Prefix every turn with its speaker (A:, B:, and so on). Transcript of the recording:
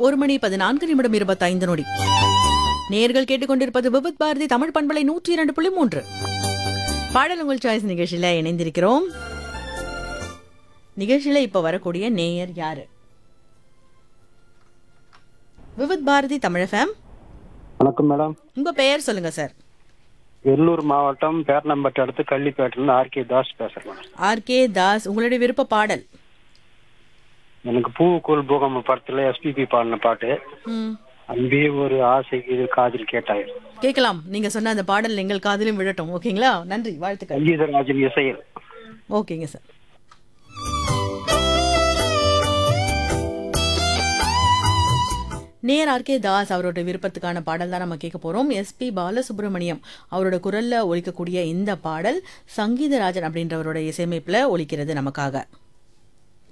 A: ஒரு மணி பதினான்கு நிமிடம் இருபத்தைந்து நொடி நேர்கள் கேட்டுக்கொண்டிருப்பது விபத் பாரதி தமிழ் பண்பலை நூற்றி இரண்டு புள்ளி மூன்று பாடல் உங்கள் சாய்ஸ் நிகழ்ச்சியில இணைந்திருக்கிறோம் நிகழ்ச்சியில இப்ப வரக்கூடிய நேயர் யாரு விவித் பாரதி தமிழ் ஃபேம்
B: வணக்கம் மேடம்
A: உங்க பெயர் சொல்லுங்க சார்
B: வெள்ளூர் மாவட்டம் பேரணம்பட்டு அடுத்து கள்ளிப்பேட்டிலிருந்து ஆர்கே தாஸ் பேசுறேன் மேடம்
A: ஆர் கே தாஸ் உங்களுடைய விருப்ப பாடல்
B: எனக்கு பூவுக்குள் பூகம்ப படத்துல எஸ்பிபி பாடின பாட்டு
A: ம்
B: அன்பே ஒரு ஆசைக்கு இது காதில் கேட்டாய்
A: கேட்கலாம் நீங்க சொன்ன அந்த பாடல் எங்கள் காதிலும் விழட்டும் ஓகேங்களா நன்றி வாழ்த்துக்கள்
B: சங்கீதராஜன் இசையில்
A: ஓகேங்க சார் நேர் ஆர்கே தாஸ் அவரோட விருப்பத்துக்கான பாடல் தான் நம்ம கேட்க போறோம் எஸ்பி பாலசுப்ரமணியம் அவரோட குரல்ல ஒலிக்கக்கூடிய இந்த பாடல் சங்கீதராஜன் அப்படின்றவரோட இசையமைப்புல ஒலிக்கிறது நமக்காக